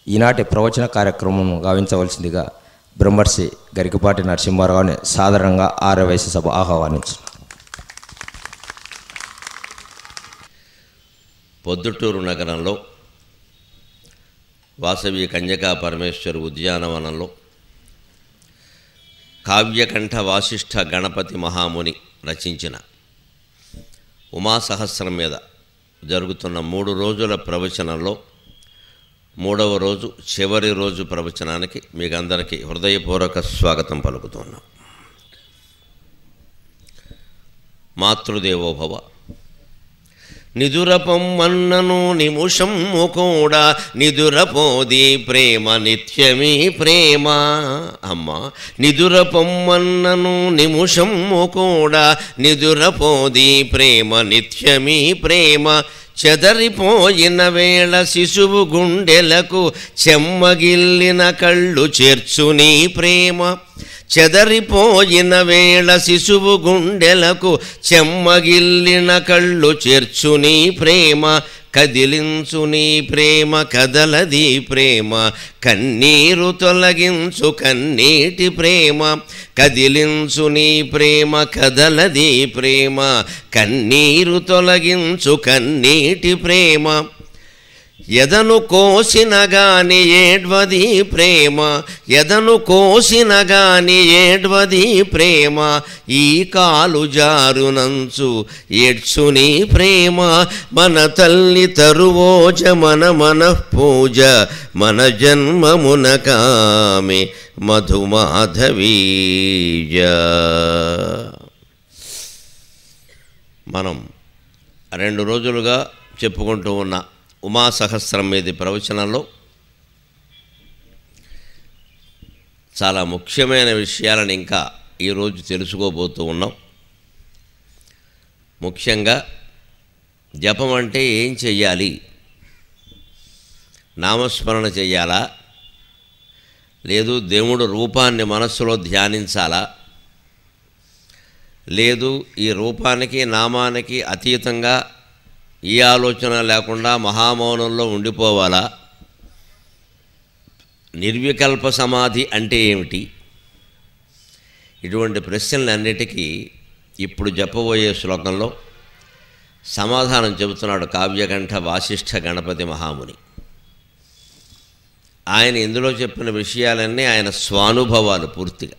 ఈనాటి ప్రవచన కార్యక్రమం గావించవలసిందిగా బ్రహ్మర్షి గరికపాటి నరసింహారావుని సాధారణంగా ఆర్యవైశ్య సభ ఆహ్వానించు పొద్దుటూరు నగరంలో వాసవి కన్యకా పరమేశ్వరి ఉద్యానవనంలో కావ్యకంఠ వాసిష్ఠ గణపతి మహాముని రచించిన ఉమా సహస్రం మీద జరుగుతున్న మూడు రోజుల ప్రవచనంలో మూడవ రోజు చివరి రోజు ప్రవచనానికి మీకు అందరికీ హృదయపూర్వక స్వాగతం పలుకుతున్నాం మాతృదేవోభవ నిదురపొమ్మన్నను నిముషము కూడా నిదురపోది ప్రేమ నిత్యమీ ప్రేమ అమ్మ నిదురపొమ్మన్నను నిముషము కూడా నిదురపోది ప్రేమ నిత్యమీ ప్రేమ చెదరిపోయిన వేళ శిశువు గుండెలకు చెమ్మగిల్లిన కళ్ళు చేర్చుని ప్రేమ చెదరిపోయిన వేళ శిశువు గుండెలకు చెమ్మగిల్లిన కళ్ళు చేర్చుని ప్రేమ కదిలించు నీ ప్రేమ కదలది ప్రేమ కన్నీరు తొలగించు కన్నీటి ప్రేమ కదిలించు నీ ప్రేమ కదలది ప్రేమ కన్నీరు తొలగించు కన్నీటి ప్రేమ ఎదను కోసిన గాని ఏడ్వది ప్రేమ ఎదను కోసిన గాని ఏడ్వది ప్రేమ ఈ కాలు జారునంచు ఏడ్చుని ప్రేమ మన తల్లి తరువోజ మన మన పూజ మన జన్మమున కామె మధుమాధవీజ మనం రెండు రోజులుగా చెప్పుకుంటూ ఉన్న ఉమా సహస్రం మీది ప్రవచనంలో చాలా ముఖ్యమైన విషయాలను ఇంకా ఈరోజు తెలుసుకోబోతూ ఉన్నాం ముఖ్యంగా జపం అంటే ఏం చెయ్యాలి నామస్మరణ చెయ్యాలా లేదు దేవుడు రూపాన్ని మనస్సులో ధ్యానించాలా లేదు ఈ రూపానికి నామానికి అతీతంగా ఈ ఆలోచన లేకుండా మహామౌనంలో ఉండిపోవాలా నిర్వికల్ప సమాధి అంటే ఏమిటి ఇటువంటి ప్రశ్నలన్నిటికీ ఇప్పుడు చెప్పబోయే శ్లోకంలో సమాధానం చెబుతున్నాడు కావ్యకంఠ వాసిష్ఠ గణపతి మహాముని ఆయన ఇందులో చెప్పిన విషయాలన్నీ ఆయన స్వానుభవాలు పూర్తిగా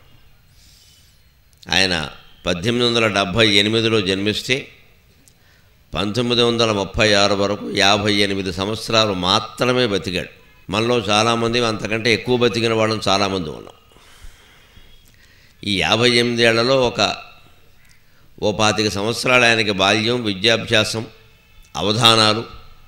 ఆయన పద్దెనిమిది వందల డెబ్భై ఎనిమిదిలో జన్మిస్తే పంతొమ్మిది వందల ముప్పై ఆరు వరకు యాభై ఎనిమిది సంవత్సరాలు మాత్రమే బతికాడు మనలో చాలామంది అంతకంటే ఎక్కువ బతికిన వాళ్ళం చాలామంది ఉన్నాం ఈ యాభై ఎనిమిది ఏళ్లలో ఒక ఓ పాతిక సంవత్సరాలు ఆయనకి బాల్యం విద్యాభ్యాసం అవధానాలు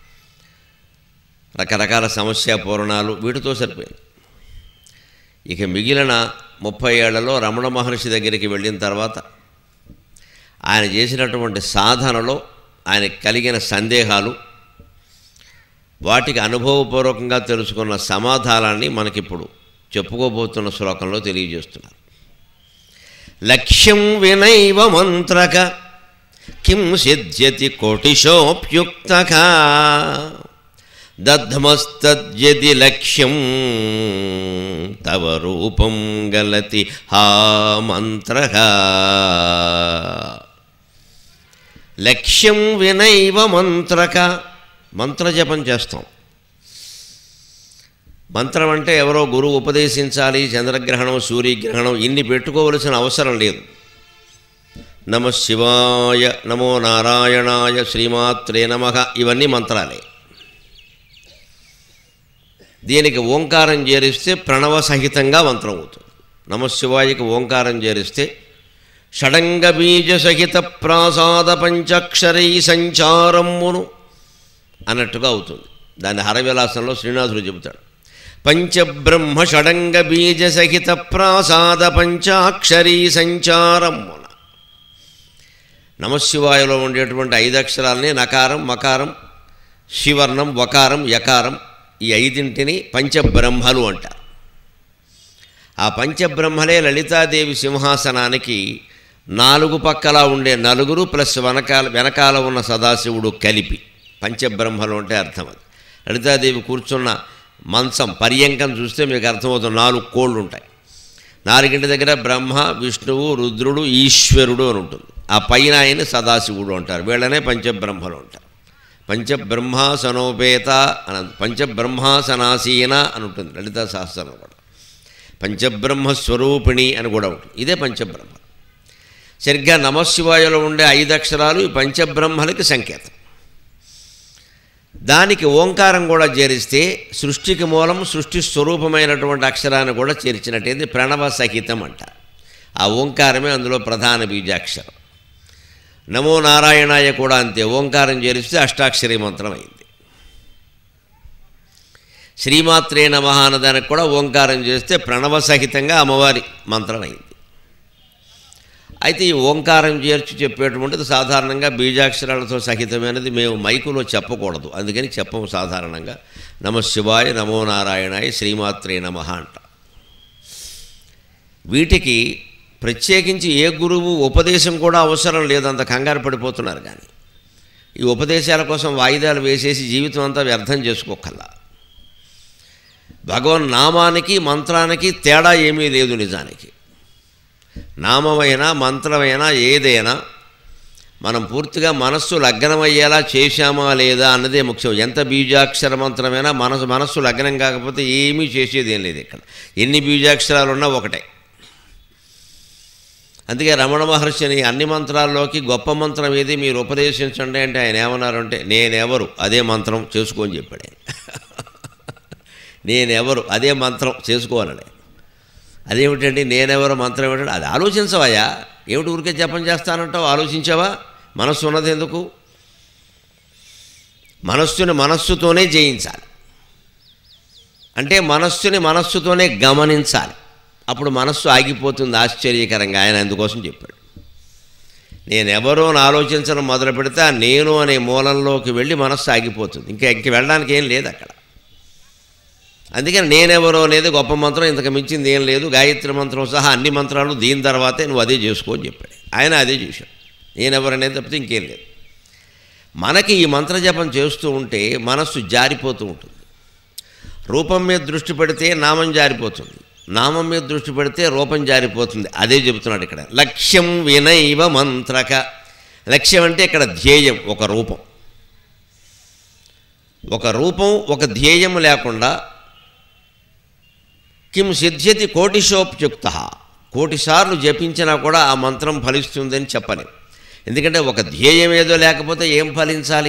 రకరకాల సమస్య పూరణాలు వీటితో సరిపోయింది ఇక మిగిలిన ముప్పై ఏళ్లలో రమణ మహర్షి దగ్గరికి వెళ్ళిన తర్వాత ఆయన చేసినటువంటి సాధనలో ఆయనకు కలిగిన సందేహాలు వాటికి అనుభవపూర్వకంగా తెలుసుకున్న సమాధానాన్ని మనకిప్పుడు చెప్పుకోబోతున్న శ్లోకంలో తెలియజేస్తున్నారు లక్ష్యం వినైవ మంత్రక కిం సిద్ధ్యతి కోటిశోప్యుక్తక దద్మస్తద్యది లక్ష్యం తవ రూపం గలతి హా మంత్ర లక్ష్యం వినైవ మంత్రక మంత్రజపం చేస్తాం మంత్రం అంటే ఎవరో గురువు ఉపదేశించాలి చంద్రగ్రహణం సూర్యగ్రహణం ఇన్ని పెట్టుకోవలసిన అవసరం లేదు నమ శివాయ నమో నారాయణాయ శ్రీమాత్రే నమ ఇవన్నీ మంత్రాలే దీనికి ఓంకారం చేరిస్తే ప్రణవ సహితంగా మంత్రం అవుతుంది నమశివాయకి ఓంకారం చేరిస్తే షడంగ బీజ సహిత ప్రాసాద పంచాక్షరై సంచారమ్మును అన్నట్టుగా అవుతుంది దాన్ని హరవిలాసంలో శ్రీనాథుడు చెబుతాడు పంచబ్రహ్మ షడంగ బీజ సహిత ప్రాసాద పంచాక్షరీ సంచారమ్మున నమశివాయలో ఉండేటువంటి ఐదు అక్షరాలని నకారం మకారం శివర్ణం వకారం యకారం ఈ ఐదింటిని పంచబ్రహ్మలు అంటారు ఆ పంచబ్రహ్మలే లలితాదేవి సింహాసనానికి నాలుగు పక్కల ఉండే నలుగురు ప్లస్ వెనకాల వెనకాల ఉన్న సదాశివుడు కలిపి పంచబ్రహ్మలు అంటే అర్థం అది లలితాదేవి కూర్చున్న మంచం పర్యంకం చూస్తే మీకు అర్థమవుతుంది నాలుగు కోళ్ళు ఉంటాయి నాలుగింటి దగ్గర బ్రహ్మ విష్ణువు రుద్రుడు ఈశ్వరుడు అని ఉంటుంది ఆ పైన ఆయన సదాశివుడు అంటారు వీళ్ళనే పంచబ్రహ్మలు అంటారు పంచబ్రహ్మాసనోపేత అని అంట- పంచబ్రహ్మాసనాసీన అని ఉంటుంది లలితా శాస్త్రం కూడా పంచబ్రహ్మ స్వరూపిణి అని కూడా ఉంటుంది ఇదే పంచబ్రహ్మ సరిగ్గా నమశివాయలో ఉండే ఐదు అక్షరాలు ఈ పంచబ్రహ్మలకి సంకేతం దానికి ఓంకారం కూడా చేరిస్తే సృష్టికి మూలం సృష్టి స్వరూపమైనటువంటి అక్షరాన్ని కూడా చేర్చినట్టయితే ప్రణవ సహితం అంటారు ఆ ఓంకారమే అందులో ప్రధాన బీజాక్షరం నమో నారాయణాయ కూడా అంతే ఓంకారం చేరిస్తే అష్టాక్షరి మంత్రం అయింది శ్రీమాత్రే నమ అన్నదానికి కూడా ఓంకారం చేస్తే ప్రణవ సహితంగా అమ్మవారి మంత్రం అయింది అయితే ఈ ఓంకారం చేర్చి చెప్పేటువంటిది సాధారణంగా బీజాక్షరాలతో సహితమైనది మేము మైకులో చెప్పకూడదు అందుకని చెప్పము సాధారణంగా నమ శివాయ నమో నారాయణాయ శ్రీమాత్రే నమ అంట వీటికి ప్రత్యేకించి ఏ గురువు ఉపదేశం కూడా అవసరం లేదు అంత కంగారు పడిపోతున్నారు కానీ ఈ ఉపదేశాల కోసం వాయిదాలు వేసేసి జీవితం అంతా వ్యర్థం చేసుకోకల్లా భగవన్ నామానికి మంత్రానికి తేడా ఏమీ లేదు నిజానికి నామమైనా మంత్రమైనా ఏదైనా మనం పూర్తిగా మనస్సు లగ్నమయ్యేలా చేశామా లేదా అన్నదే ముఖ్యం ఎంత బీజాక్షర మంత్రమైనా మనసు మనస్సు లగ్నం కాకపోతే ఏమీ చేసేది ఏం లేదు ఇక్కడ ఎన్ని బీజాక్షరాలు ఉన్నా ఒకటే అందుకే రమణ మహర్షిని అన్ని మంత్రాల్లోకి గొప్ప మంత్రం ఏది మీరు ఉపదేశించండి అంటే ఆయన ఏమన్నారంటే నేనెవరు అదే మంత్రం చేసుకోని చెప్పాడు ఆయన నేనెవరు అదే మంత్రం చేసుకోవాలని అదేమిటండి నేనెవరు మంత్రం ఏమిటంటే అది ఆలోచించవయ్యా ఏమిటి ఊరికే జపం చేస్తానంటావు ఆలోచించావా మనస్సు ఉన్నది ఎందుకు మనస్సుని మనస్సుతోనే జయించాలి అంటే మనస్సుని మనస్సుతోనే గమనించాలి అప్పుడు మనస్సు ఆగిపోతుంది ఆశ్చర్యకరంగా ఆయన అందుకోసం చెప్పాడు నేనెవరో అని ఆలోచించడం మొదలు పెడితే ఆ నేను అనే మూలంలోకి వెళ్ళి మనస్సు ఆగిపోతుంది ఇంకా ఇంక వెళ్ళడానికి ఏం లేదు అక్కడ అందుకని నేనెవరో అనేది గొప్ప మంత్రం ఇంతకు మించింది ఏం లేదు గాయత్రి మంత్రం సహా అన్ని మంత్రాలు దీని తర్వాతే నువ్వు అదే చేసుకో అని చెప్పాడు ఆయన అదే చేశాడు నేనెవరు అనేది తప్పితే ఇంకేం లేదు మనకి ఈ మంత్రజపం చేస్తూ ఉంటే మనస్సు జారిపోతూ ఉంటుంది రూపం మీద దృష్టి పెడితే నామం జారిపోతుంది నామం మీద దృష్టి పెడితే రూపం జారిపోతుంది అదే చెబుతున్నాడు ఇక్కడ లక్ష్యం వినైవ మంత్రక లక్ష్యం అంటే ఇక్కడ ధ్యేయం ఒక రూపం ఒక రూపం ఒక ధ్యేయం లేకుండా కిం సిద్ధ్యతి కోటిశోప్యుక్త కోటిసార్లు జపించినా కూడా ఆ మంత్రం ఫలిస్తుందని చెప్పలేం ఎందుకంటే ఒక ధ్యేయం ఏదో లేకపోతే ఏం ఫలించాలి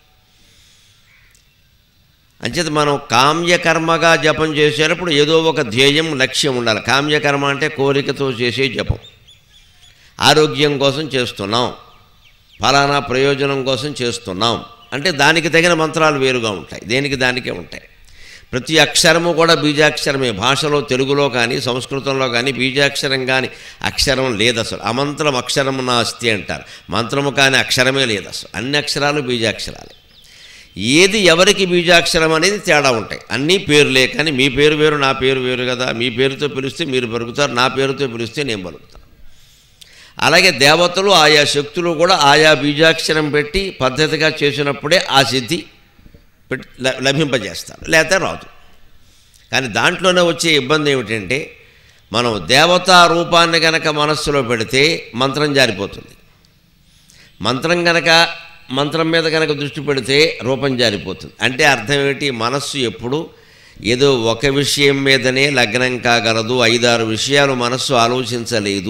అంచేత మనం కామ్యకర్మగా జపం చేసేటప్పుడు ఏదో ఒక ధ్యేయం లక్ష్యం ఉండాలి కామ్యకర్మ అంటే కోరికతో చేసే జపం ఆరోగ్యం కోసం చేస్తున్నాం ఫలానా ప్రయోజనం కోసం చేస్తున్నాం అంటే దానికి తగిన మంత్రాలు వేరుగా ఉంటాయి దేనికి దానికే ఉంటాయి ప్రతి అక్షరము కూడా బీజాక్షరమే భాషలో తెలుగులో కానీ సంస్కృతంలో కానీ బీజాక్షరం కానీ అక్షరం లేదు అసలు అమంత్రం అక్షరము నాస్తి అంటారు మంత్రము కానీ అక్షరమే లేదు అసలు అన్ని అక్షరాలు బీజాక్షరాలే ఏది ఎవరికి బీజాక్షరం అనేది తేడా ఉంటాయి అన్నీ పేర్లే కానీ మీ పేరు వేరు నా పేరు వేరు కదా మీ పేరుతో పిలిస్తే మీరు పలుకుతారు నా పేరుతో పిలిస్తే నేను పలుకుతాను అలాగే దేవతలు ఆయా శక్తులు కూడా ఆయా బీజాక్షరం పెట్టి పద్ధతిగా చేసినప్పుడే ఆ సిద్ధి పెట్టి ల- లభింపజేస్తారు లేకపోతే రాదు కానీ దాంట్లోనే వచ్చే ఇబ్బంది ఏమిటంటే మనం దేవతా రూపాన్ని గనక మనస్సులో పెడితే మంత్రం జారిపోతుంది మంత్రం గనక మంత్రం మీద కనుక దృష్టి పెడితే రూపం జారిపోతుంది అంటే అర్థం ఏమిటి మనస్సు ఎప్పుడు ఏదో ఒక విషయం మీదనే లగ్నం కాగలదు ఐదారు విషయాలు మనస్సు ఆలోచించలేదు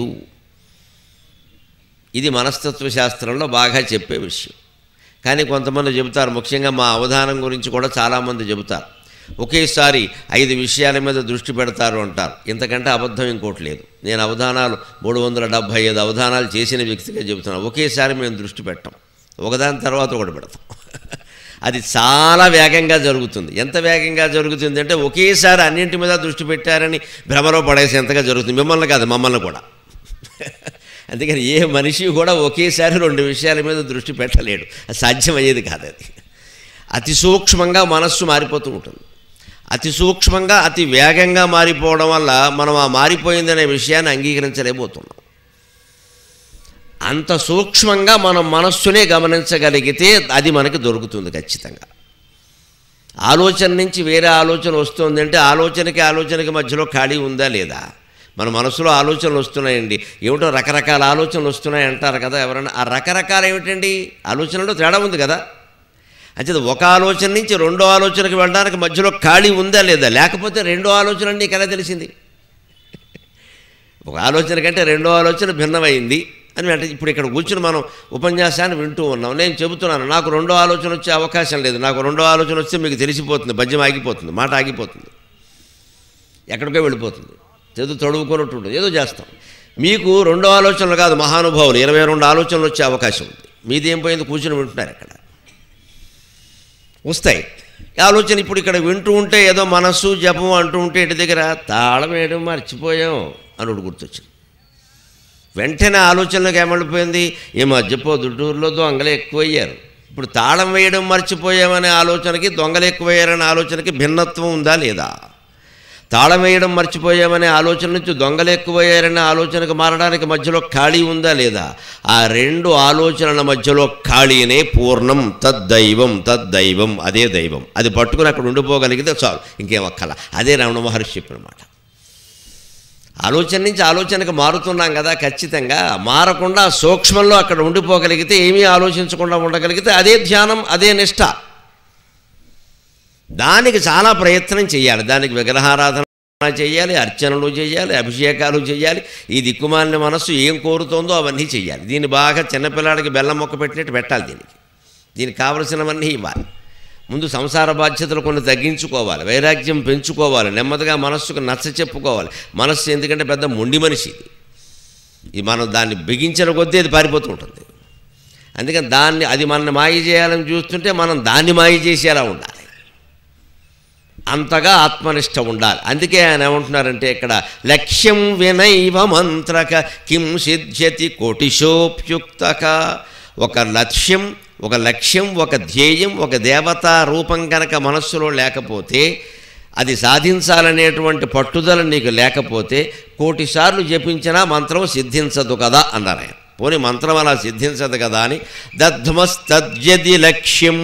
ఇది మనస్తత్వ శాస్త్రంలో బాగా చెప్పే విషయం కానీ కొంతమంది చెబుతారు ముఖ్యంగా మా అవధానం గురించి కూడా చాలామంది చెబుతారు ఒకేసారి ఐదు విషయాల మీద దృష్టి పెడతారు అంటారు ఇంతకంటే అబద్ధం ఇంకోటి లేదు నేను అవధానాలు మూడు వందల డెబ్భై ఐదు అవధానాలు చేసిన వ్యక్తిగా చెబుతున్నాను ఒకేసారి మేము దృష్టి పెట్టాం ఒకదాని తర్వాత ఒకటి పెడతాం అది చాలా వేగంగా జరుగుతుంది ఎంత వేగంగా జరుగుతుంది అంటే ఒకేసారి అన్నింటి మీద దృష్టి పెట్టారని భ్రమలో పడేసేంతగా జరుగుతుంది మిమ్మల్ని కాదు మమ్మల్ని కూడా అందుకని ఏ మనిషి కూడా ఒకేసారి రెండు విషయాల మీద దృష్టి పెట్టలేడు అది సాధ్యమయ్యేది కాదు అది అతి సూక్ష్మంగా మనస్సు మారిపోతూ ఉంటుంది అతి సూక్ష్మంగా అతి వేగంగా మారిపోవడం వల్ల మనం ఆ మారిపోయిందనే విషయాన్ని అంగీకరించలేకపోతున్నాం అంత సూక్ష్మంగా మనం మనస్సునే గమనించగలిగితే అది మనకి దొరుకుతుంది ఖచ్చితంగా ఆలోచన నుంచి వేరే ఆలోచన వస్తుంది అంటే ఆలోచనకి ఆలోచనకి మధ్యలో ఖాళీ ఉందా లేదా మన మనసులో ఆలోచనలు వస్తున్నాయండి ఏమిటో రకరకాల ఆలోచనలు వస్తున్నాయి అంటారు కదా ఎవరైనా ఆ రకరకాల ఏమిటండి ఆలోచనలో తేడా ఉంది కదా అంటే ఒక ఆలోచన నుంచి రెండో ఆలోచనకి వెళ్ళడానికి మధ్యలో ఖాళీ ఉందా లేదా లేకపోతే రెండో ఆలోచన నీకు ఎలా తెలిసింది ఒక ఆలోచన కంటే రెండో ఆలోచన భిన్నమైంది అని అంటే ఇప్పుడు ఇక్కడ కూర్చుని మనం ఉపన్యాసాన్ని వింటూ ఉన్నాం నేను చెబుతున్నాను నాకు రెండో ఆలోచన వచ్చే అవకాశం లేదు నాకు రెండో ఆలోచన వస్తే మీకు తెలిసిపోతుంది భజ్యం ఆగిపోతుంది మాట ఆగిపోతుంది ఎక్కడికో వెళ్ళిపోతుంది ఏదో తొడుగుకున్నట్టు ఉంటుంది ఏదో చేస్తాం మీకు రెండో ఆలోచనలు కాదు మహానుభావులు ఇరవై రెండు ఆలోచనలు వచ్చే అవకాశం ఉంది మీది ఏం పోయింది కూర్చుని వింటున్నారు ఇక్కడ వస్తాయి ఈ ఆలోచన ఇప్పుడు ఇక్కడ వింటూ ఉంటే ఏదో మనస్సు జపం అంటూ ఉంటే ఇంటి దగ్గర తాళం వేయడం మర్చిపోయాం అని ఒకటి గుర్తొచ్చింది వెంటనే ఆలోచనలకు ఏమడిపోయింది ఈ మధ్య పొద్దుటూరులో దొంగలు ఎక్కువయ్యారు ఇప్పుడు తాళం వేయడం మర్చిపోయామనే ఆలోచనకి దొంగలు ఎక్కువయ్యారనే ఆలోచనకి భిన్నత్వం ఉందా లేదా తాళం వేయడం మర్చిపోయామనే ఆలోచన నుంచి దొంగలు ఎక్కువయ్యారనే ఆలోచనకు మారడానికి మధ్యలో ఖాళీ ఉందా లేదా ఆ రెండు ఆలోచనల మధ్యలో ఖాళీనే పూర్ణం తద్దైవం తద్దైవం అదే దైవం అది పట్టుకుని అక్కడ ఉండిపోగలిగితే చాలు ఇంకేం అక్కల అదే రమణ మహర్షి చెప్పిన మాట ఆలోచన నుంచి ఆలోచనకు మారుతున్నాం కదా ఖచ్చితంగా మారకుండా సూక్ష్మంలో అక్కడ ఉండిపోగలిగితే ఏమీ ఆలోచించకుండా ఉండగలిగితే అదే ధ్యానం అదే నిష్ఠ దానికి చాలా ప్రయత్నం చేయాలి దానికి విగ్రహారాధన చేయాలి అర్చనలు చేయాలి అభిషేకాలు చేయాలి ఈ దిక్కుమాలిన మనస్సు ఏం కోరుతోందో అవన్నీ చేయాలి దీన్ని బాగా చిన్నపిల్లాడికి బెల్లం మొక్క పెట్టినట్టు పెట్టాలి దీనికి దీనికి కావలసినవన్నీ ఇవ్వాలి ముందు సంసార బాధ్యతలు కొన్ని తగ్గించుకోవాలి వైరాగ్యం పెంచుకోవాలి నెమ్మదిగా మనస్సుకు నచ్చ చెప్పుకోవాలి మనస్సు ఎందుకంటే పెద్ద మొండి మనిషి ఇది ఇది మనం దాన్ని బిగించిన కొద్దీ అది పారిపోతూ ఉంటుంది అందుకని దాన్ని అది మనల్ని మాయ చేయాలని చూస్తుంటే మనం దాన్ని మాయ చేసేలా ఉండాలి అంతగా ఆత్మనిష్ట ఉండాలి అందుకే ఆయన ఏమంటున్నారంటే ఇక్కడ లక్ష్యం వినైవ మంత్రక కిం సిద్ధ్యతి కోటిశోప్యుక్తక ఒక లక్ష్యం ఒక లక్ష్యం ఒక ధ్యేయం ఒక దేవతా రూపం కనుక మనస్సులో లేకపోతే అది సాధించాలనేటువంటి పట్టుదల నీకు లేకపోతే కోటిసార్లు జపించినా మంత్రం సిద్ధించదు కదా అన్నారు ఆయన పోనీ మంత్రం అలా సిద్ధించదు కదా అని దధ్మస్తద్యది లక్ష్యం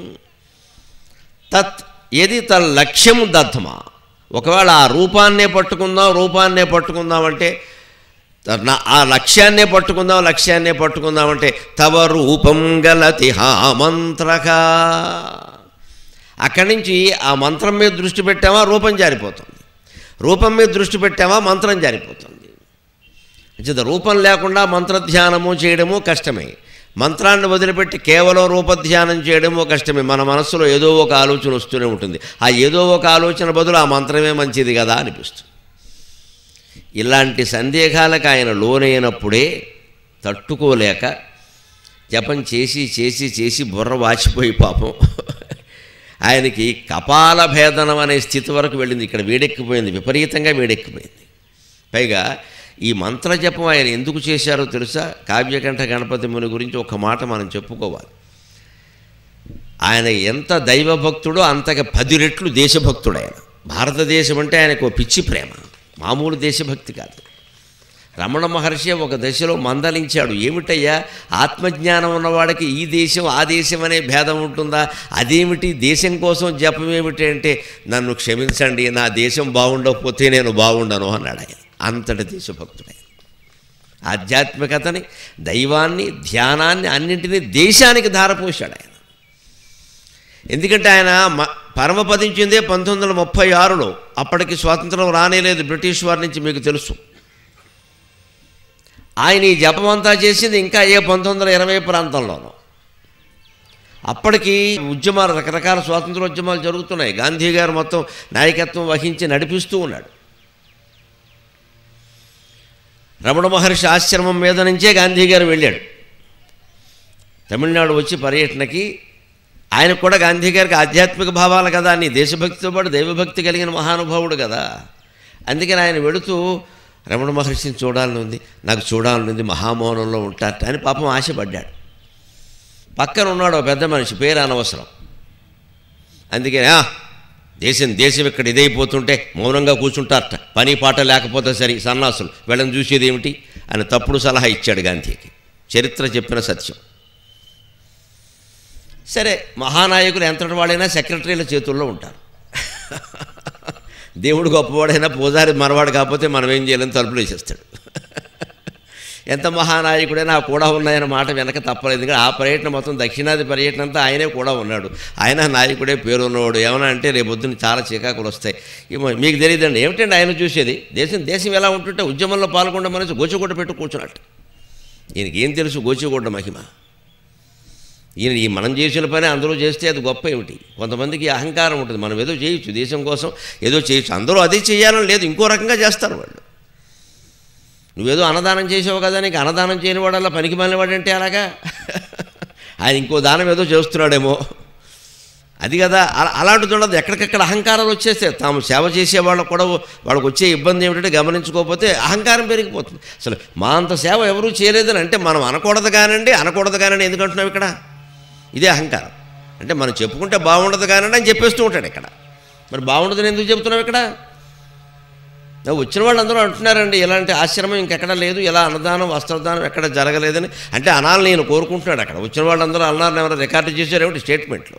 తత్ ఏది తన లక్ష్యం దత్తమా ఒకవేళ ఆ రూపాన్నే పట్టుకుందాం రూపాన్నే పట్టుకుందాం అంటే నా ఆ లక్ష్యాన్నే పట్టుకుందాం లక్ష్యాన్నే పట్టుకుందాం అంటే తవ రూపం గలతి హా మంత్రక అక్కడి నుంచి ఆ మంత్రం మీద దృష్టి పెట్టామా రూపం జారిపోతుంది రూపం మీద దృష్టి పెట్టామా మంత్రం జారిపోతుంది అంచేత రూపం లేకుండా మంత్రధ్యానము చేయడము కష్టమే మంత్రాన్ని వదిలిపెట్టి కేవలం రూపధ్యానం చేయడము కష్టమే మన మనస్సులో ఏదో ఒక ఆలోచన వస్తూనే ఉంటుంది ఆ ఏదో ఒక ఆలోచన బదులు ఆ మంత్రమే మంచిది కదా అనిపిస్తుంది ఇలాంటి సందేహాలకు ఆయన లోనైనప్పుడే తట్టుకోలేక జపం చేసి చేసి చేసి బుర్ర వాచిపోయి పాపం ఆయనకి కపాల భేదనం అనే స్థితి వరకు వెళ్ళింది ఇక్కడ వేడెక్కిపోయింది విపరీతంగా వేడెక్కిపోయింది పైగా ఈ మంత్రజపం ఆయన ఎందుకు చేశారో తెలుసా కావ్యకంఠ గణపతి ముని గురించి ఒక మాట మనం చెప్పుకోవాలి ఆయన ఎంత దైవభక్తుడో అంతగా పది రెట్లు దేశభక్తుడు ఆయన భారతదేశం అంటే ఆయనకు ఓ పిచ్చి ప్రేమ మామూలు దేశభక్తి కాదు రమణ మహర్షి ఒక దశలో మందలించాడు ఏమిటయ్యా ఆత్మజ్ఞానం ఉన్నవాడికి ఈ దేశం ఆ దేశం అనే భేదం ఉంటుందా అదేమిటి దేశం కోసం జపం ఏమిటి అంటే నన్ను క్షమించండి నా దేశం బాగుండకపోతే నేను బాగుండను అన్నాడు ఆయన అంతటి దేశభక్తుడైన ఆధ్యాత్మికతని దైవాన్ని ధ్యానాన్ని అన్నింటినీ దేశానికి ధారపోశాడు ఆయన ఎందుకంటే ఆయన మ పరమపదించిందే పంతొమ్మిది వందల ముప్పై ఆరులో అప్పటికి స్వాతంత్రం రానేలేదు బ్రిటిష్ వారి నుంచి మీకు తెలుసు ఆయన ఈ జపమంతా చేసింది ఇంకా ఏ పంతొమ్మిది వందల ఇరవై ప్రాంతంలోనూ అప్పటికి ఉద్యమాలు రకరకాల స్వాతంత్రోద్యమాలు జరుగుతున్నాయి గాంధీ గారు మొత్తం నాయకత్వం వహించి నడిపిస్తూ ఉన్నాడు రమణ మహర్షి ఆశ్రమం మీద నుంచే గాంధీ గారు వెళ్ళాడు తమిళనాడు వచ్చి పర్యటనకి ఆయనకు కూడా గాంధీ గారికి ఆధ్యాత్మిక భావాలు కదా అని దేశభక్తితో పాటు దైవభక్తి కలిగిన మహానుభావుడు కదా అందుకని ఆయన వెళుతూ రమణ మహర్షిని చూడాలని ఉంది నాకు చూడాలని ఉంది మహామౌనంలో ఉంటారట అని పాపం ఆశపడ్డాడు పక్కన ఉన్నాడు ఒక పెద్ద మనిషి పేరు అనవసరం అందుకని "ఆ, దేశం దేశం ఇక్కడ ఇదైపోతుంటే మౌనంగా కూర్చుంటారట పని పాట లేకపోతే సరే సన్నాసులు వీళ్ళని చూసేది ఏమిటి అని తప్పుడు సలహా ఇచ్చాడు గాంధీకి చరిత్ర చెప్పిన సత్యం సరే మహానాయకులు ఎంతటి వాడైనా సెక్రటరీల చేతుల్లో ఉంటారు దేవుడు గొప్పవాడైనా పూజారి మనవాడు కాకపోతే మనం ఏం చేయలేని తలుపులు వేసేస్తాడు ఎంత మహానాయకుడైనా ఆ కూడా ఉన్నాయన్న మాట వెనక తప్పలేదు ఎందుకంటే ఆ పర్యటన మొత్తం దక్షిణాది పర్యటన అంతా ఆయనే కూడా ఉన్నాడు ఆయన నాయకుడే పేరున్నవాడు ఏమన్నా అంటే రేపొద్దున చాలా చికాకులు వస్తాయి ఏమో మీకు తెలియదండి ఏమిటండి ఆయన చూసేది దేశం దేశం ఎలా ఉంటుంటే ఉద్యమంలో పాల్గొనడం మనిషి గోచిగుడ్డ పెట్టు కూర్చున్నట్టు ఈయనకి ఏం తెలుసు గోచిగుడ్డ మహిమ ఈయన ఈ మనం చేసిన పని అందరూ చేస్తే అది గొప్ప ఏమిటి కొంతమందికి అహంకారం ఉంటుంది మనం ఏదో చేయొచ్చు దేశం కోసం ఏదో చేయొచ్చు అందరూ అదే చేయాలని లేదు ఇంకో రకంగా చేస్తారు వాళ్ళు నువ్వేదో అన్నదానం చేసావు కదా నీకు అన్నదానం చేయని వాడల్లా పనికి వాడంటే అలాగా ఆయన ఇంకో దానం ఏదో చేస్తున్నాడేమో అది కదా అలా అలాంటిది ఉండదు ఎక్కడికక్కడ అహంకారాలు వచ్చేస్తే తాము సేవ చేసే వాళ్ళకు కూడా వాళ్ళకి వచ్చే ఇబ్బంది ఏమిటంటే గమనించుకోకపోతే అహంకారం పెరిగిపోతుంది అసలు మా అంత సేవ ఎవరూ చేయలేదని అంటే మనం అనకూడదు కానండి అనకూడదు కానండి ఎందుకు అంటున్నాం ఇక్కడ ఇదే అహంకారం అంటే మనం చెప్పుకుంటే బాగుండదు కానండి అని చెప్పేస్తూ ఉంటాడు ఇక్కడ మరి బాగుండదని ఎందుకు చెప్తున్నావు ఇక్కడ వచ్చిన వాళ్ళందరూ అంటున్నారండి ఇలాంటి ఆశ్రమం ఇంకెక్కడ లేదు ఇలా అన్నదానం వస్త్రదానం ఎక్కడ జరగలేదని అంటే అనాలని నేను కోరుకుంటున్నాడు అక్కడ వచ్చిన వాళ్ళందరూ అన్నారని ఎవరైనా రికార్డు చేశారేమిటి స్టేట్మెంట్లో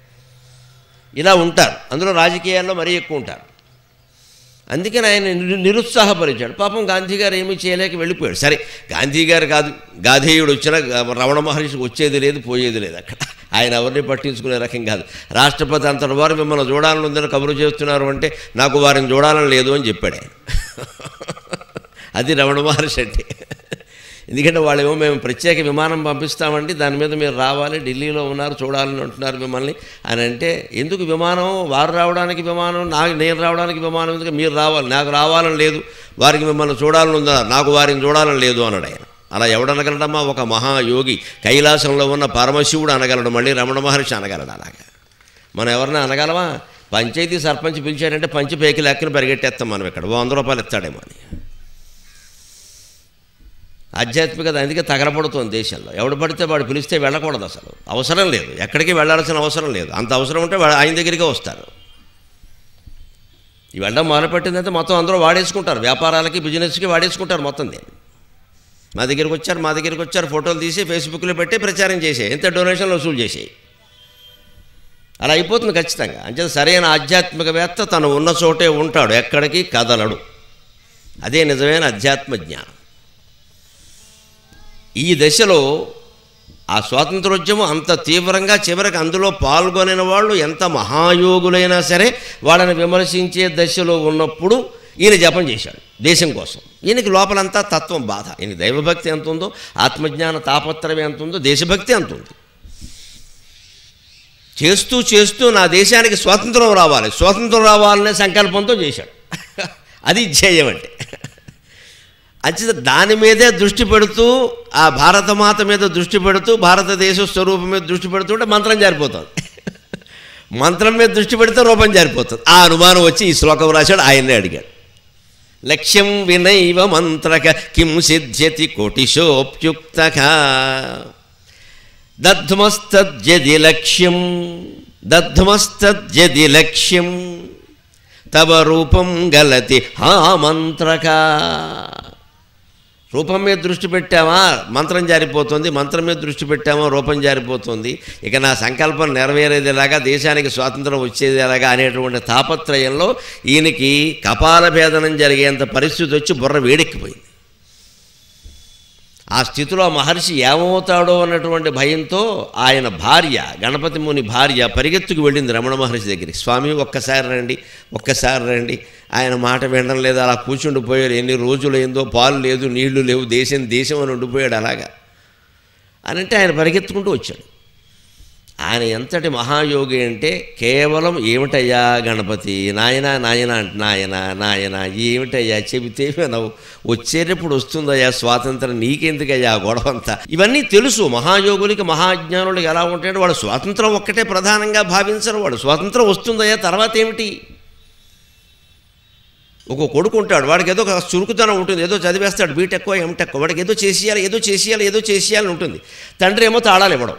ఇలా ఉంటారు అందులో రాజకీయాల్లో మరీ ఎక్కువ ఉంటారు అందుకని ఆయన నిరు- నిరుత్సాహపరిచాడు పాపం గాంధీ గారు ఏమీ చేయలేక వెళ్ళిపోయాడు సరే గాంధీ గారు కాదు గాధేయుడు వచ్చినా రమణ మహర్షికి వచ్చేది లేదు పోయేది లేదు అక్కడ ఆయన ఎవరిని పట్టించుకునే రకం కాదు రాష్ట్రపతి అంతటి వారు మిమ్మల్ని చూడాలని ఉందని కబురు చేస్తున్నారు అంటే నాకు వారిని చూడాలని లేదు అని చెప్పాడు ఆయన అది రమణ మహర్షి అంటే ఎందుకంటే వాళ్ళేమో మేము ప్రత్యేక విమానం పంపిస్తామండి దాని మీద మీరు రావాలి ఢిల్లీలో ఉన్నారు చూడాలని అంటున్నారు మిమ్మల్ని అని అంటే ఎందుకు విమానం వారు రావడానికి విమానం నాకు నేను రావడానికి విమానం ఎందుకు మీరు రావాలి నాకు రావాలని లేదు వారికి మిమ్మల్ని చూడాలని ఉందా నాకు వారిని చూడాలని లేదు అన్నాడు ఆయన అలా ఎవడనగలడమ్మా ఒక మహాయోగి కైలాసంలో ఉన్న పరమశివుడు అనగలడు మళ్ళీ రమణ మహర్షి అనగలడు అలాగా మనం ఎవరన్నా అనగలమా పంచాయతీ సర్పంచ్ పిలిచాడంటే పంచి పేకి లెక్కన పరిగెట్టేస్తాం మనం ఇక్కడ వంద రూపాయలు ఇస్తాడేమో అని ఆధ్యాత్మికత అందుకే తగలబడుతోంది దేశంలో ఎవడు పడితే వాడు పిలిస్తే వెళ్ళకూడదు అసలు అవసరం లేదు ఎక్కడికి వెళ్ళాల్సిన అవసరం లేదు అంత అవసరం ఉంటే వా- ఆయన దగ్గరికే వస్తారు ఈ వెళ్ళడం మొదలుపెట్టిందంటే మొత్తం అందరూ వాడేసుకుంటారు వ్యాపారాలకి బిజినెస్కి వాడేసుకుంటారు మొత్తం దీన్ని మా దగ్గరికి వచ్చారు మా దగ్గరికి వచ్చారు ఫోటోలు తీసి ఫేస్బుక్లో పెట్టి ప్రచారం చేసే ఎంత డొనేషన్లు వసూలు చేసేయి అలా అయిపోతుంది ఖచ్చితంగా అంచేత సరైన ఆధ్యాత్మికవేత్త తను ఉన్న చోటే ఉంటాడు ఎక్కడికి కదలడు అదే నిజమైన అధ్యాత్మ జ్ఞానం ఈ దశలో ఆ స్వాతంత్రోద్యమం అంత తీవ్రంగా చివరికి అందులో పాల్గొనిన వాళ్ళు ఎంత మహాయోగులైనా సరే వాళ్ళని విమర్శించే దశలో ఉన్నప్పుడు ఈయన జపం చేశాడు దేశం కోసం ఈయనకి లోపలంతా తత్వం బాధ ఈయనకి దైవభక్తి ఎంత ఉందో ఆత్మజ్ఞాన తాపత్రయం ఎంత ఉందో దేశభక్తి ఎంత ఉంది చేస్తూ చేస్తూ నా దేశానికి స్వాతంత్రం రావాలి స్వాతంత్రం రావాలనే సంకల్పంతో చేశాడు అది ధ్యేయం అంటే అంచేత దాని మీదే దృష్టి పెడుతూ ఆ భారతమాత మీద దృష్టి పెడుతూ భారతదేశ స్వరూపం మీద దృష్టి పెడుతుంటే మంత్రం జారిపోతుంది మంత్రం మీద దృష్టి పెడితే రూపం జారిపోతుంది ఆ అనుమానం వచ్చి ఈ శ్లోకం రాశాడు ఆయన్నే అడిగాడు లక్ష్యం వినైవ మంత్రక కిం సిద్ధ్యతి కోటిశోప్యుక్త దద్మస్తద్యది లక్ష్యం దద్మస్తద్యది లక్ష్యం తవ రూపం గలతి హా మంత్రక రూపం మీద దృష్టి పెట్టామా మంత్రం జారిపోతుంది మంత్రం మీద దృష్టి పెట్టామా రూపం జారిపోతుంది ఇక నా సంకల్పం నెరవేరేదేలాగా దేశానికి స్వాతంత్రం వచ్చేదేలాగా అనేటువంటి తాపత్రయంలో ఈయనకి కపాల భేదనం జరిగేంత పరిస్థితి వచ్చి బుర్ర వేడెక్కిపోయింది ఆ స్థితిలో ఆ మహర్షి ఏమవుతాడో అన్నటువంటి భయంతో ఆయన భార్య గణపతి ముని భార్య పరిగెత్తుకు వెళ్ళింది రమణ మహర్షి దగ్గరికి స్వామి ఒక్కసారి రండి ఒక్కసారి రండి ఆయన మాట వినడం లేదు అలా కూర్చుండిపోయారు ఎన్ని రోజులు ఏందో పాలు లేదు నీళ్లు లేవు దేశం దేశం అని ఉండిపోయాడు అలాగా అని అంటే ఆయన పరిగెత్తుకుంటూ వచ్చాడు ఆయన ఎంతటి మహాయోగి అంటే కేవలం ఏమిటయ్యా గణపతి నాయన నాయన అంట నాయన నాయన ఏమిటయ్యా చెబితే వినవు వచ్చేటప్పుడు వస్తుందయ్యా స్వాతంత్రం నీకెందుకయ్యా ఆ గొడవ అంతా ఇవన్నీ తెలుసు మహాయోగులకి మహాజ్ఞానులకి ఎలా ఉంటాయంటే వాడు స్వాతంత్రం ఒక్కటే ప్రధానంగా భావించరు వాడు స్వాతంత్రం వస్తుందయ్యా తర్వాత ఏమిటి ఒక కొడుకు ఉంటాడు వాడికి ఏదో ఒక చురుకుతనం ఉంటుంది ఏదో చదివేస్తాడు బీటెక్కో ఎంటెక్కో వాడికి ఏదో చేసేయాలి ఏదో చేసేయాలి ఏదో చేసేయాలని ఉంటుంది తండ్రి ఏమో తాళాలు ఇవ్వడం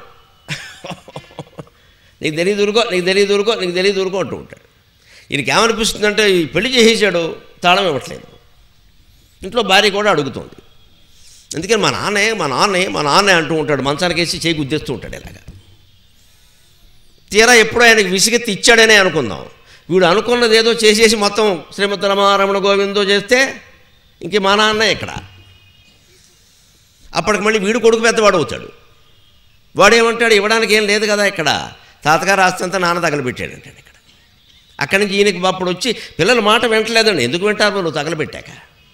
నీకు తెలియదు ఊరుకో నీకు తెలియదు ఊరుకో నీకు తెలియదు ఊరుకో అంటూ ఉంటాడు ఈయనకి ఏమనిపిస్తుందంటే ఈ పెళ్లి చేసేసాడు తాళం ఇవ్వట్లేదు ఇంట్లో భార్య కూడా అడుగుతుంది అందుకని మా నాన్నే మా నాన్నే మా నాన్నే అంటూ ఉంటాడు మంచానికి వేసి చేయి గుద్దేస్తూ ఉంటాడు ఇలాగా తీరా ఎప్పుడో ఆయనకి విసిగెత్తి ఇచ్చాడనే అనుకుందాం వీడు అనుకున్నది ఏదో చేసేసి మొత్తం శ్రీమద్ రమారమణ గోవిందో చేస్తే ఇంక మా నాన్న ఇక్కడ అప్పటికి మళ్ళీ వీడు కొడుకు పెద్దవాడు అవుతాడు వాడేమంటాడు ఇవ్వడానికి ఏం లేదు కదా ఇక్కడ తాతగారు ఆస్తంతా నాన్న తగలబెట్టాడు అంటాడు ఇక్కడ అక్కడి నుంచి ఈయనకి అప్పుడు వచ్చి పిల్లల మాట వింటలేదండి ఎందుకు వింటారు నువ్వు తగలబెట్టాక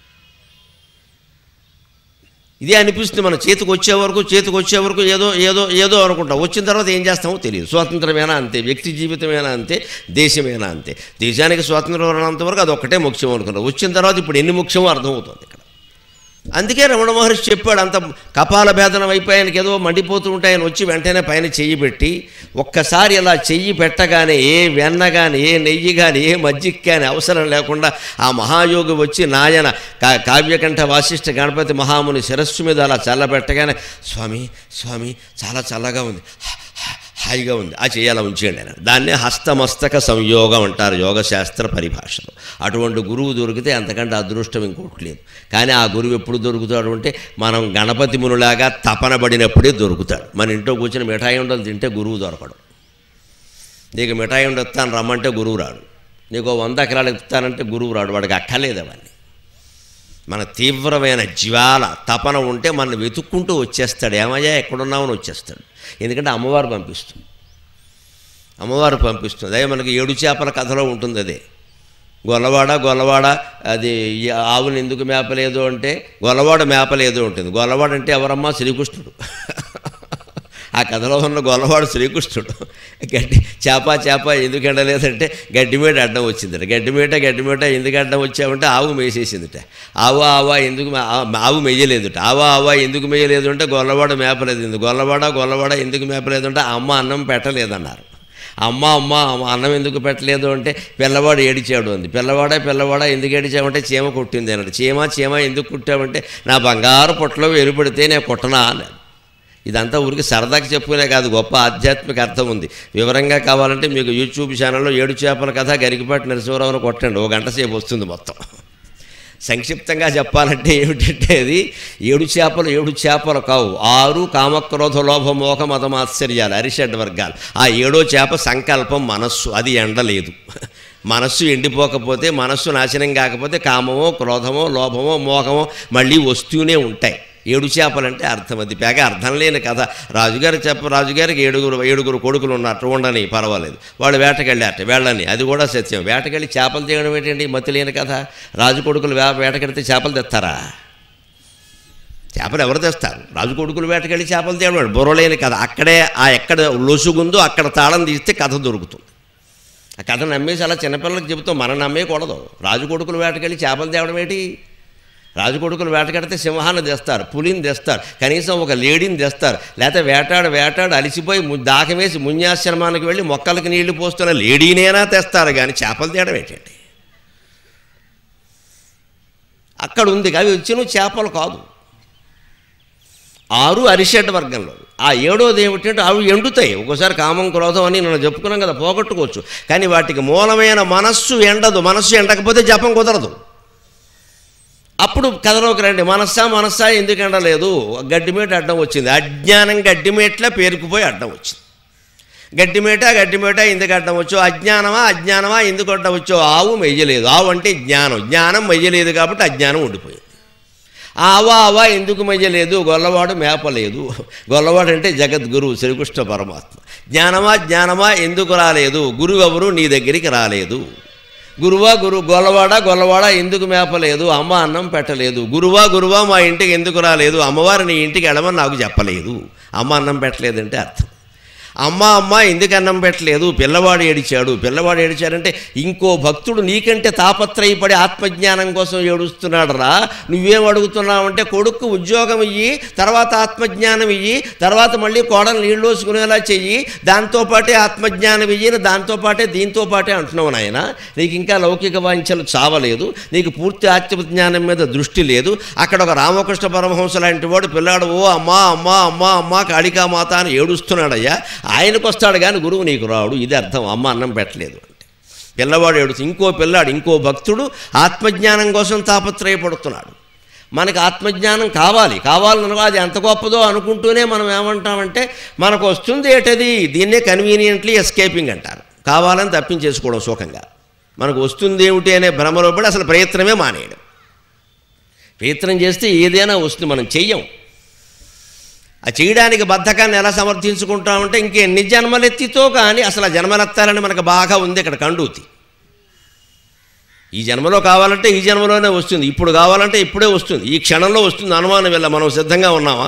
ఇదే అనిపిస్తుంది మన చేతికి వచ్చే వరకు చేతికి వచ్చే వరకు ఏదో ఏదో ఏదో అనుకుంటాం వచ్చిన తర్వాత ఏం చేస్తామో తెలియదు స్వాతంత్రమేనా అంతే వ్యక్తి జీవితమేనా అంతే దేశమేనా అంతే దేశానికి స్వాతంత్రం ఉన్నంత వరకు అది ఒక్కటే ముఖ్యం అనుకున్నాం వచ్చిన తర్వాత ఇప్పుడు ఎన్ని ముఖ్యమో అర్థమవుతుంది ఇక్కడ అందుకే రమణ మహర్షి చెప్పాడు అంత కపాల భేదనం అయిపోయి ఆయనకి ఏదో మండిపోతూ ఉంటే ఆయన వచ్చి వెంటనే పైన చెయ్యి పెట్టి ఒక్కసారి ఇలా చెయ్యి పెట్టగానే ఏ వెన్న కానీ ఏ నెయ్యి కానీ ఏ మజ్జిగ కానీ అవసరం లేకుండా ఆ మహాయోగి వచ్చి నాయన కా కావ్యకంఠ వాసిష్ఠ గణపతి మహాముని శిరస్సు మీద అలా చల్లబెట్టగానే స్వామి స్వామి చాలా చల్లగా ఉంది హాయిగా ఉంది ఆ చేయాల ఉంచేయండి ఆయన దాన్నే హస్తమస్తక సంయోగం అంటారు యోగశాస్త్ర పరిభాషలో అటువంటి గురువు దొరికితే అంతకంటే అదృష్టం ఇంకోటి లేదు కానీ ఆ గురువు ఎప్పుడు దొరుకుతాడు అంటే మనం గణపతి మునులాగా తపన పడినప్పుడే దొరుకుతాడు మన ఇంట్లో కూర్చొని మిఠాయి ఉండలు తింటే గురువు దొరకడు నీకు మిఠాయి ఉండి ఇస్తాను రమ్మంటే గురువు రాడు నీకు ఓ వంద ఎకరాలు ఇస్తానంటే గురువు రాడు వాడికి అక్కర్లేదు అవన్నీ మన తీవ్రమైన జ్వాల తపన ఉంటే మన వెతుక్కుంటూ వచ్చేస్తాడు ఏమయ్యా ఎక్కడున్నామని వచ్చేస్తాడు ఎందుకంటే అమ్మవారు పంపిస్తుంది అమ్మవారు పంపిస్తుంది అదే మనకి ఏడు చేపల కథలో ఉంటుంది అదే గొల్లవాడ గొల్లవాడ అది ఈ ఆవుని ఎందుకు మేపలేదు అంటే గొల్లవాడ మేపలేదు ఉంటుంది గొల్లవాడ అంటే ఎవరమ్మా శ్రీకృష్ణుడు ఆ కథలో ఉన్న గొల్లవాడు శ్రీకృష్ణుడు గడ్డి చేప చేప ఎందుకు ఎండలేదంటే గడ్డిమేట అడ్డం వచ్చిందట గడ్డిమేట గడ్డిమేట ఎందుకు అడ్డం వచ్చామంటే ఆవు మేసేసిందిట ఆవు ఆవా ఎందుకు మే- ఆ- ఆవు మెయ్యలేదుట ఆవా ఆవా ఎందుకు మెయ్యలేదు అంటే గొల్లవాడ మేపలేదు ఎందుకు గొల్లవాడ గొల్లవాడ ఎందుకు మేపలేదు అంటే అమ్మ అన్నం పెట్టలేదన్నారు అమ్మ అమ్మ అమ్మ అన్నం ఎందుకు పెట్టలేదు అంటే పిల్లవాడు ఏడిచాడు అంది పిల్లవాడ పిల్లవాడ ఎందుకు ఏడిచావంటే చీమ కొట్టింది అన్నాడు చీమ చీమ ఎందుకు కుట్టావంటే నా బంగారు పొట్టలో వెలుపడితే నేను కుట్టనా అన్నాడు ఇదంతా ఊరికి సరదాకి చెప్పుకునే కాదు గొప్ప ఆధ్యాత్మిక అర్థం ఉంది వివరంగా కావాలంటే మీకు యూట్యూబ్ ఛానల్లో ఏడు చేపల కథ గరికిపాటి నరసింహరావును కొట్టండి ఓ గంట సేపు వస్తుంది మొత్తం సంక్షిప్తంగా చెప్పాలంటే ఏమిటంటే అది ఏడు చేపలు ఏడు చేపలు కావు ఆరు కామక్రోధ లోభ మోహ మతమాశ్చర్యాలు అరిషడ్ వర్గాలు ఆ ఏడో చేప సంకల్పం మనస్సు అది ఎండలేదు మనస్సు ఎండిపోకపోతే మనస్సు నాశనం కాకపోతే కామమో క్రోధమో లోభమో మోహమో మళ్ళీ వస్తూనే ఉంటాయి ఏడు చేపలంటే అర్థం అది పేగ అర్థం లేని కథ రాజుగారు చెప్ప రాజుగారికి ఏడుగురు ఏడుగురు కొడుకులు ఉన్నట్టు ఉండని పర్వాలేదు వాళ్ళు వేటకెళ్ళారట వెళ్ళని అది కూడా సత్యం వేటకెళ్ళి చేపలు తీయడం ఏంటండి మతి లేని కథ రాజు కొడుకులు వే వేటకెడితే చేపలు తెస్తారా చేపలు ఎవరు తెస్తారు రాజు కొడుకులు వేటకెళ్ళి చేపలు తేవడం బుర్రలేని కథ అక్కడే ఆ ఎక్కడ లొసుగుందో అక్కడ తాళం తీస్తే కథ దొరుకుతుంది ఆ కథ నమ్మేసి అలా చిన్నపిల్లలకు చెబుతాం మనం నమ్మేయకూడదు రాజు కొడుకులు వేటకెళ్ళి చేపలు తేవడం ఏంటి రాజు కొడుకులు వేటకెడితే సింహాన్ని తెస్తారు పులిని తెస్తారు కనీసం ఒక లేడీని తెస్తారు లేకపోతే వేటాడు వేటాడు అలిసిపోయి ము- దాహం వేసి మున్యాశ్రమానికి వెళ్ళి మొక్కలకి నీళ్లు పోస్తున్న లేడీనేనా తెస్తారు కానీ చేపలు తేయడం ఏంటండి అక్కడ ఉంది అవి వచ్చిన చేపలు కాదు ఆరు అరిషడ్ వర్గంలో ఆ ఏడోది ఏమిటంటే అవి ఎండుతాయి ఒక్కోసారి కామం క్రోధం అని మనం చెప్పుకున్నాం కదా పోగొట్టుకోవచ్చు కానీ వాటికి మూలమైన మనస్సు ఎండదు మనస్సు ఎండకపోతే జపం కుదరదు అప్పుడు కథలోకి రండి మనస్సా మనస్సా ఎందుకు ఎండలేదు గడ్డిమేట అడ్డం వచ్చింది అజ్ఞానం గడ్డిమేట్లా పేరుకుపోయి అడ్డం వచ్చింది గడ్డిమేట గడ్డిమేట ఎందుకు అడ్డం వచ్చో అజ్ఞానమా అజ్ఞానమా ఎందుకు అడ్డం వచ్చో ఆవు మెయ్యలేదు ఆవు అంటే జ్ఞానం జ్ఞానం మెయ్యలేదు కాబట్టి అజ్ఞానం ఉండిపోయింది ఆవా ఆవా ఎందుకు మెయ్యలేదు గొల్లవాడు మేపలేదు గొల్లవాడు అంటే జగద్గురువు శ్రీకృష్ణ పరమాత్మ జ్ఞానమా జ్ఞానమా ఎందుకు రాలేదు గురువు ఎవరు నీ దగ్గరికి రాలేదు గురువా గురు గొల్లవాడ గొల్లవాడ ఎందుకు మేపలేదు అమ్మ అన్నం పెట్టలేదు గురువా గురువా మా ఇంటికి ఎందుకు రాలేదు అమ్మవారు నీ ఇంటికి వెళ్ళమని నాకు చెప్పలేదు అమ్మ అన్నం పెట్టలేదంటే అర్థం అమ్మ అమ్మ ఎందుకు అన్నం పెట్టలేదు పిల్లవాడు ఏడిచాడు పిల్లవాడు ఏడిచాడంటే ఇంకో భక్తుడు నీకంటే తాపత్రయపడి ఆత్మజ్ఞానం కోసం ఏడుస్తున్నాడు రా నువ్వేం అడుగుతున్నావంటే కొడుకు ఉద్యోగం ఇయ్యి తర్వాత ఆత్మజ్ఞానం ఇయ్యి తర్వాత మళ్ళీ కోడలు నీళ్ళు వేసుకునేలా చెయ్యి దాంతోపాటే ఆత్మజ్ఞానం ఇయ్యి దాంతోపాటే దీంతో పాటే అంటున్నావు నాయన నీకు ఇంకా లౌకిక వాంఛలు చావలేదు నీకు పూర్తి ఆత్మజ్ఞానం మీద దృష్టి లేదు అక్కడ ఒక రామకృష్ణ పరమహంస లాంటి వాడు పిల్లాడు ఓ అమ్మా అమ్మా అమ్మా అమ్మా కాళికామాత అని ఏడుస్తున్నాడయ్యా ఆయనకు వస్తాడు కానీ గురువు నీకు రాడు ఇది అర్థం అమ్మ అన్నం పెట్టలేదు అంటే పిల్లవాడు ఏడుస్తూ ఇంకో పిల్లాడు ఇంకో భక్తుడు ఆత్మజ్ఞానం కోసం తాపత్రయపడుతున్నాడు మనకి ఆత్మజ్ఞానం కావాలి కావాలనుకో అది ఎంత గొప్పదో అనుకుంటూనే మనం ఏమంటామంటే మనకు వస్తుంది ఏటది దీన్నే కన్వీనియంట్లీ ఎస్కేపింగ్ అంటారు కావాలని తప్పించేసుకోవడం సుఖంగా మనకు వస్తుంది ఏమిటి అనే భ్రమలో పడి అసలు ప్రయత్నమే మానేయడం ప్రయత్నం చేస్తే ఏదైనా వస్తుంది మనం చెయ్యం ఆ చేయడానికి బద్ధకాన్ని ఎలా సమర్థించుకుంటామంటే ఇంకెన్ని జన్మలెత్తితో కానీ అసలు ఆ జన్మలెత్తాలని మనకు బాగా ఉంది ఇక్కడ కండూతి ఈ జన్మలో కావాలంటే ఈ జన్మలోనే వస్తుంది ఇప్పుడు కావాలంటే ఇప్పుడే వస్తుంది ఈ క్షణంలో వస్తుంది అనుమానం వెళ్ళ మనం సిద్ధంగా ఉన్నామా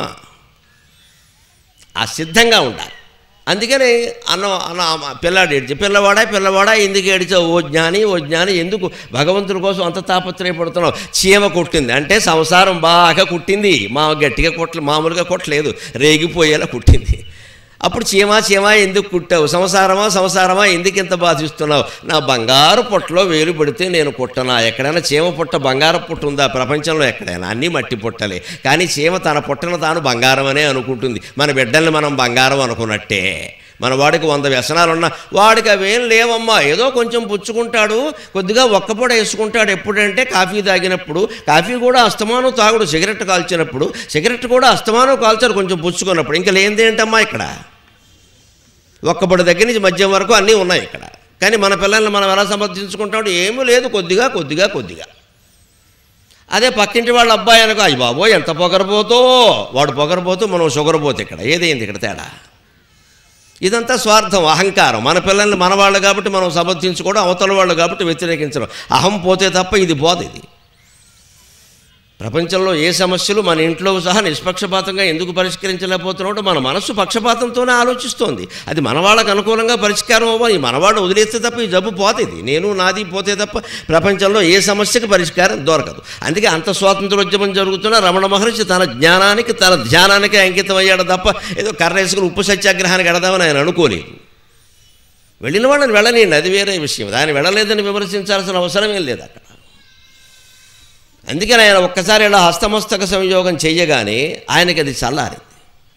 ఆ సిద్ధంగా ఉండాలి అందుకని అన్న అన్న పిల్లాడు ఏడ్చి పిల్లవాడా పిల్లవాడా ఎందుకు ఏడిచావు ఓ జ్ఞాని ఓ జ్ఞాని ఎందుకు భగవంతుడి కోసం అంత తాపత్రయపడుతున్నావు చీమ కుట్టింది అంటే సంసారం బాగా కుట్టింది మా గట్టిగా కొట్ల మామూలుగా కొట్టలేదు రేగిపోయేలా కుట్టింది అప్పుడు చీమ చీమ ఎందుకు కుట్టావు సంసారమా సంసారమా ఎందుకు ఇంత బాధిస్తున్నావు నా బంగారు పొట్టలో వేలు పడితే నేను కుట్టనా ఎక్కడైనా చీమ పుట్ట బంగారు పుట్ట ఉందా ప్రపంచంలో ఎక్కడైనా అన్నీ మట్టి పుట్టలే కానీ చీమ తన పుట్టను తాను బంగారం అనే అనుకుంటుంది మన బిడ్డల్ని మనం బంగారం అనుకున్నట్టే మన వాడికి వంద వ్యసనాలున్నా వాడికి అవేం లేవమ్మా ఏదో కొంచెం పుచ్చుకుంటాడు కొద్దిగా ఒక్కపూట వేసుకుంటాడు ఎప్పుడంటే కాఫీ తాగినప్పుడు కాఫీ కూడా అస్తమానం తాగుడు సిగరెట్ కాల్చినప్పుడు సిగరెట్ కూడా అస్తమానం కాల్చారు కొంచెం పుచ్చుకున్నప్పుడు ఇంకా లేనిదేంటమ్మా ఇక్కడ ఒక్కపడి దగ్గర నుంచి మద్యం వరకు అన్నీ ఉన్నాయి ఇక్కడ కానీ మన పిల్లల్ని మనం ఎలా సమర్థించుకుంటాడు ఏమీ లేదు కొద్దిగా కొద్దిగా కొద్దిగా అదే పక్కింటి వాళ్ళ అబ్బాయి అనుకో అయ్యి బాబోయ్ ఎంత పొగరపోతో వాడు పొగరపోతూ మనం షుగర్ ఇక్కడ ఏదైంది ఇక్కడ తేడా ఇదంతా స్వార్థం అహంకారం మన పిల్లల్ని మన వాళ్ళు కాబట్టి మనం సమర్థించుకోవడం అవతల వాళ్ళు కాబట్టి వ్యతిరేకించడం అహం పోతే తప్ప ఇది పోదు ఇది ప్రపంచంలో ఏ సమస్యలు మన ఇంట్లో సహా నిష్పక్షపాతంగా ఎందుకు పరిష్కరించలేకపోతున్నాడో మన మనస్సు పక్షపాతంతోనే ఆలోచిస్తోంది అది మన వాళ్ళకు అనుకూలంగా పరిష్కారం అవ్వాలి మనవాడు వదిలేస్తే తప్ప ఈ జబ్బు పోతుంది నేను నాది పోతే తప్ప ప్రపంచంలో ఏ సమస్యకి పరిష్కారం దొరకదు అందుకే అంత స్వాతంత్రోద్యమం జరుగుతున్నా రమణ మహర్షి తన జ్ఞానానికి తన ధ్యానానికి అంకితం అయ్యాడు తప్ప ఏదో కర్ర వేసుకుని ఉప్పు సత్యాగ్రహానికి ఎడదామని ఆయన అనుకోలేదు వెళ్ళిన వాళ్ళని వెళ్ళనియండి అది వేరే విషయం దాన్ని వెళ్ళలేదని విమర్శించాల్సిన అవసరమేం లేదు అక్కడ అందుకని ఆయన ఒక్కసారి ఇలా హస్తమస్తక సంయోగం చెయ్యగానే ఆయనకి అది చల్లారింది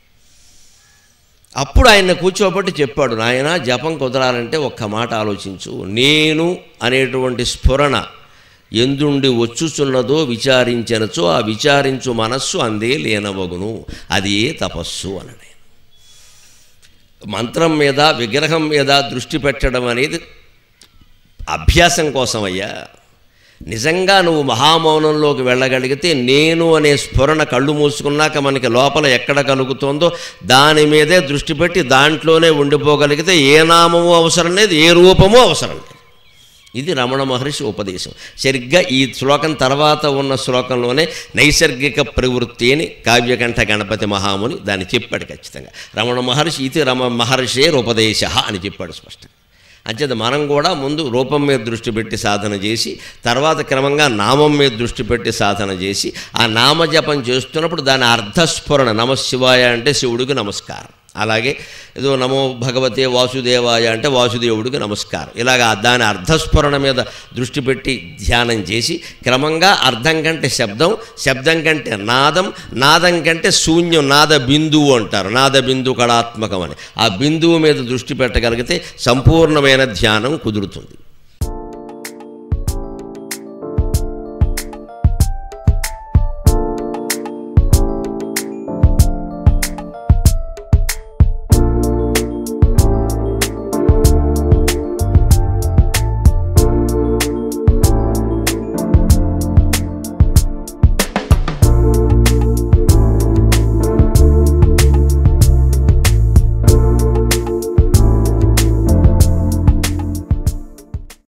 అప్పుడు ఆయన కూర్చోబట్టి చెప్పాడు నాయన జపం కుదరాలంటే ఒక్క మాట ఆలోచించు నేను అనేటువంటి స్ఫురణ ఎందుండి వచ్చుచున్నదో విచారించనచో ఆ విచారించు మనస్సు అందే లేనవగును అది ఏ తపస్సు అనడే మంత్రం మీద విగ్రహం మీద దృష్టి పెట్టడం అనేది అభ్యాసం కోసం అయ్యా నిజంగా నువ్వు మహామౌనంలోకి వెళ్ళగలిగితే నేను అనే స్ఫురణ కళ్ళు మూసుకున్నాక మనకి లోపల ఎక్కడ కలుగుతుందో దాని మీదే దృష్టి పెట్టి దాంట్లోనే ఉండిపోగలిగితే ఏ నామము అవసరం లేదు ఏ రూపము అవసరం లేదు ఇది రమణ మహర్షి ఉపదేశం సరిగ్గా ఈ శ్లోకం తర్వాత ఉన్న శ్లోకంలోనే నైసర్గిక ప్రవృత్తి అని కావ్యకంఠ గణపతి మహాముని దాన్ని చెప్పాడు ఖచ్చితంగా రమణ మహర్షి ఇది రమ మహర్షే ఉపదేశ అని చెప్పాడు స్పష్టంగా అంచేత మనం కూడా ముందు రూపం మీద దృష్టి పెట్టి సాధన చేసి తర్వాత క్రమంగా నామం మీద దృష్టి పెట్టి సాధన చేసి ఆ నామజపం చేస్తున్నప్పుడు దాని అర్ధస్ఫురణ నమశివాయ అంటే శివుడికి నమస్కారం అలాగే ఏదో నమో భగవతే వాసుదేవాయ అంటే వాసుదేవుడికి నమస్కారం ఇలాగ దాని అర్ధస్ఫురణ మీద దృష్టి పెట్టి ధ్యానం చేసి క్రమంగా అర్థం కంటే శబ్దం శబ్దం కంటే నాదం నాదం కంటే శూన్యం నాద బిందువు అంటారు నాద బిందు కళాత్మకం అని ఆ బిందువు మీద దృష్టి పెట్టగలిగితే సంపూర్ణమైన ధ్యానం కుదురుతుంది